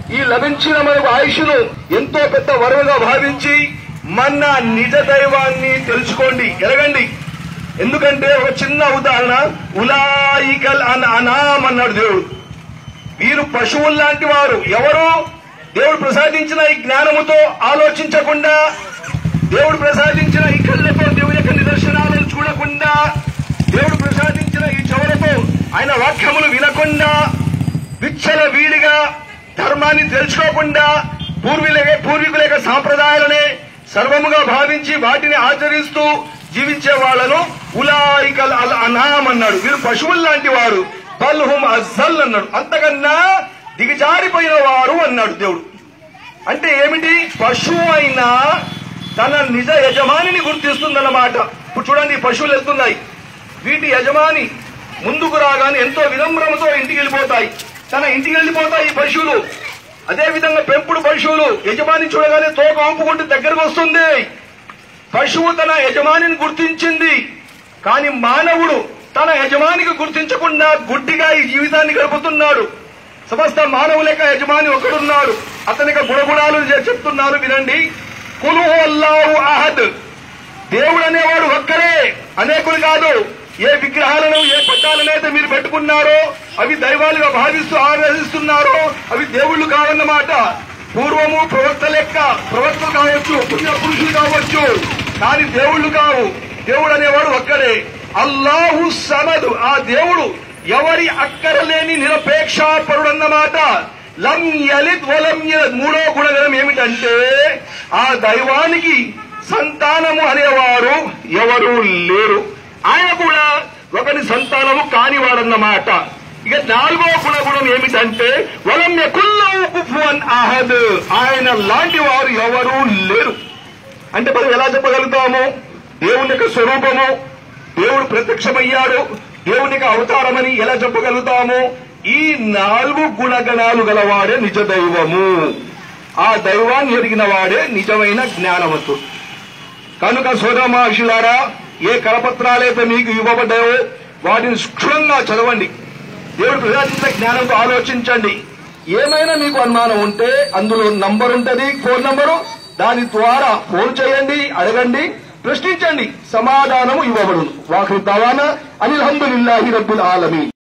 ఈ లభించిన మనకు ఆయుష్ను ఎంతో పెద్ద వరముగా భావించి మన నిజ దైవాన్ని తెలుసుకోండి ఎరగండి ఎందుకంటే ఒక చిన్న ఉదాహరణ ఉలాయికల్ అన్ అనాం అన్నాడు దేవుడు వీరు పశువుల్లాంటి వారు ఎవరు దేవుడు ప్రసాదించిన ఈ జ్ఞానముతో ఆలోచించకుండా దేవుడు ప్రసాదించిన ఈ కళ్ళతో దేవుని యొక్క నిదర్శనాలను చూడకుండా దేవుడు ప్రసాదించిన ఈ చెవులతో ఆయన వాక్యములు వినకుండా విచ్చల వీడిగా ధర్మాన్ని తెలుసుకోకుండా పూర్వీకుల పూర్వీకుల యొక్క సాంప్రదాయాలనే సర్వముగా భావించి వాటిని ఆచరిస్తూ జీవించే వాళ్ళను ఉలాయికల్ అల్ అనాం అన్నాడు వీరు పశువులు లాంటి వారు బల్హుం అజ్జల్ అన్నాడు అంతకన్నా దిగజారిపోయిన వారు అన్నాడు దేవుడు అంటే ఏమిటి పశువు అయినా తన నిజ యజమానిని గుర్తిస్తుందన్నమాట ఇప్పుడు చూడండి ఈ పశువులు వెళ్తున్నాయి వీటి యజమాని ముందుకు రాగానే ఎంతో వినమ్రమతో ఇంటికి వెళ్ళిపోతాయి తన ఇంటికి వెళ్ళిపోతాయి ఈ పశువులు అదే విధంగా పెంపుడు పశువులు యజమాని చూడగానే తోక ఊపుకుంటూ దగ్గరకు వస్తుంది పశువు తన యజమానిని గుర్తించింది కానీ మానవుడు తన యజమానికి గుర్తించకుండా గుడ్డిగా ఈ జీవితాన్ని గడుపుతున్నాడు సమస్త మానవుల యొక్క యజమాని ఒకడున్నాడు అతనికి గుణగుణాలు చెప్తున్నారు వినండి కులు అల్లాహు అహద్ దేవుడు అనేవాడు ఒక్కరే అనేకులు కాదు ఏ విగ్రహాలను ఏ పట్టాలను అయితే మీరు పెట్టుకున్నారో అవి దైవాలుగా భావిస్తూ ఆరాధిస్తున్నారో అవి దేవుళ్ళు కావన్నమాట పూర్వము ప్రవక్త లెక్క ప్రవక్తలు కావచ్చు పుణ్య పురుషులు కావచ్చు కానీ దేవుళ్ళు కావు దేవుడు అనేవాడు ఒక్కడే అల్లాహు సమదు ఆ దేవుడు ఎవరి అక్కరలేని నిరపేక్షాపరుడు అన్నమాట లం యలిద్ వలం యలద్ మూడో గుణగణం ఏమిటంటే ఆ దైవానికి సంతానము అనేవారు ఎవరు లేరు ఆయన కూడా ఒకరి సంతానము కానివాడన్నమాట ఇక నాలుగో గుణగుణం ఏమిటంటే వలం యకుల్lahu కుఫువన్ అహద్ ఆయన లాంటి వారు ఎవరు లేరు అంటే మనం ఎలా చెప్పగలుగుతాము దేవుని యొక్క స్వరూపము దేవుడు ప్రత్యక్షమయ్యాడు దేవుని యొక్క అవతారమని ఎలా చెప్పగలుగుతాము ఈ నాలుగు గుణగణాలు గలవాడే నిజ దైవము ఆ దైవాన్ని ఎరిగిన వాడే నిజమైన జ్ఞానవంతుడు కనుక సోదరమహర్షులారా ఏ కరపత్రాలైతే మీకు ఇవ్వబడ్డాయో వాటిని క్షుణ్ణంగా చదవండి దేవుడు ప్రసాదించిన జ్ఞానంతో ఆలోచించండి ఏమైనా మీకు అనుమానం ఉంటే అందులో నంబర్ ఉంటది ఫోన్ నంబరు దాని ద్వారా ఫోన్ చేయండి అడగండి ప్రశ్నించండి సమాధానము ఇవ్వబడును వాకి తవానా అనిల్హందులిల్లాహి రబ్బుల్ ఆలమీ